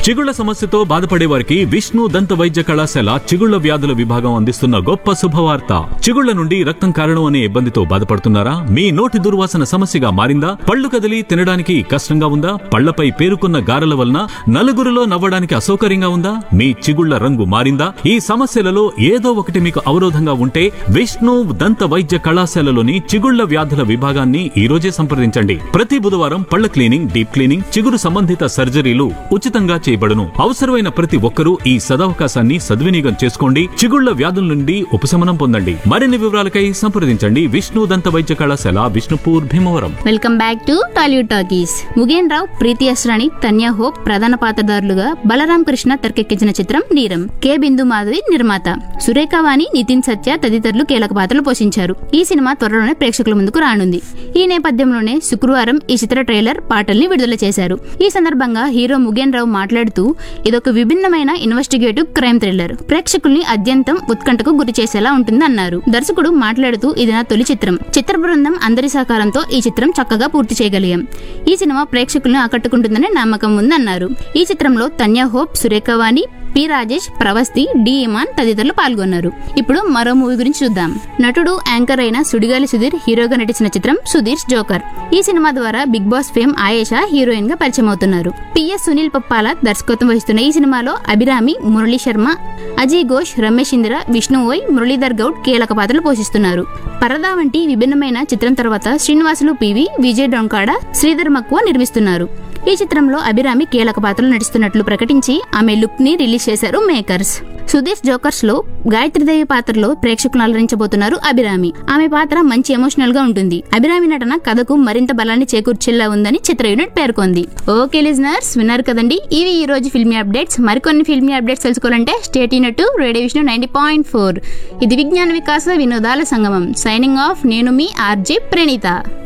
చిగుళ్ల సమస్యతో బాధపడే వారికి విష్ణు దంత వైద్య కళాశాల చిగుళ్ల వ్యాధుల విభాగం అందిస్తున్న గొప్ప శుభవార్త చిగుళ్ల నుండి రక్తం కారణం అనే ఇబ్బందితో బాధపడుతున్నారా మీ నోటి దుర్వాసన సమస్యగా మారిందా పళ్ళు కదిలి తినడానికి కష్టంగా ఉందా పళ్లపై పేరుకున్న గారెల వలన నలుగురిలో నవ్వడానికి అసౌకర్యంగా ఉందా మీ చిగుళ్ల రంగు మారిందా ఈ సమస్యలలో ఏదో ఒకటి మీకు అవరోధంగా ఉంటే విష్ణు దంత వైద్య కళాశాలలోని చిగుళ్ల వ్యాధుల విభాగాన్ని ఈ రోజే సంప్రదించండి ప్రతి బుధవారం పళ్ల క్లీనింగ్ డీప్ క్లీనింగ్ చిగురు సంబంధిత సర్జరీలు ఉచితంగా చేయబడును అవసరమైన ప్రతి ఒక్కరూ ఈ సదవకాశాన్ని సద్వినియోగం చేసుకోండి చిగుళ్ల వ్యాధుల నుండి ఉపశమనం పొందండి మరిన్ని వివరాలకై సంప్రదించండి విష్ణు దంత వైద్య కళాశాల Vishnupur Bhimavaram welcome back to Tollywood talkies Mugen Rao Preethi Asrani Tanya Hope ప్రధాన పాత్రధారులుగా బలరాం కృష్ణ తెరకెక్కించిన చిత్రం నీరం కె బిందు మాధవి నిర్మాత సురేఖ వాణి నితిన్ సత్య తదితరులు కీలక పాత్రలు పోషించారు ఈ సినిమా త్వరలోనే ప్రేక్షకుల ముందుకు రానుంది ఈ నేపథ్యంలోనే శుక్రవారం ఈ చిత్ర ట్రైలర్ పాటల్ని విడుదల చేశారు ఈ సందర్భంగా హీరో ముగేన్ రావు మాట్లాడుతూ ఇదొక విభిన్నమైన ఇన్వెస్టిగేటివ్ క్రైమ్ థ్రిల్లర్ ప్రేక్షకుల్ని అత్యంతం ఉత్కంఠకు గురి చేసేలా ఉంటుందన్నారు దర్శకుడు మాట్లాడుతూ ఇది నా తొలి చిత్రం చిత్ర బృందం అందరి సహకారంతో ఈ చిత్రం చక్కగా పూర్తి చేయగలిగాం ఈ సినిమా ప్రేక్షకులను ఆకట్టుకుంటుందనే నమ్మకం ఉందన్నారు ఈ చిత్రంలో Tanya Hope Surekhavani P Rajesh Pravasthi D Imman తదితరులు పాల్గొన్నారు ఇప్పుడు మరో మూవీ గురించి చూద్దాం నటుడు యాంకర్ అయిన సుడిగాలి సుధీర్ హీరోగా నటించిన చిత్రం సుధీర్ జోకర్ ఈ సినిమా ద్వారా big boss fame Ayesha heroine గా పరిచయం అవుతున్నారు పిఎస్ సునీల్ పప్పాల దర్శకత్వం వహిస్తున్న ఈ సినిమాలో అభిరామి మురళీ శర్మ అజయ్ ఘోష్ రమేష్ ఇందిర విష్ణు ఓయ్ మురళీధర్ గౌడ్ కీలక పాత్రలు పోషిస్తున్నారు పరదా వంటి విభిన్నమైన చిత్రం తర్వాత శ్రీనివాసులు పివి విజయ్ డొంకాడ శ్రీధర్ మక్కువ నిర్మిస్తున్నారు ఈ చిత్రంలో అభిరామి కీలక పాత్రలు నటిస్తున్నట్లు ప్రకటించి ఆమె లుక్ ని రిలీజ్ చేశారు మేకర్స్ సుధీర్ జోకర్స్ లో గాయత్రీదేవి పాత్రలో ప్రేక్షకులను అలరించబోతున్నారు అభిరామి ఆమె పాత్ర మంచి ఎమోషనల్ గా ఉంటుంది అభిరామి నటన కథకు మరింత బలాన్ని చేకూర్చేలా ఉందని చిత్ర యూనిట్ పేర్కొంది ఓకే లిజనర్స్ విన్నారు కదండి ఇవి ఈ రోజు ఫిల్మీ అప్డేట్స్ మరికొన్ని ఫిల్మీ అప్డేట్స్ తెలుసుకోవాలంటే state unit radio Vishnu ninety point four ఇది విజ్ఞాన వికాస వినోదాల సంగమం సైనింగ్ ఆఫ్ నేను మీ ఆర్జే ప్రణీత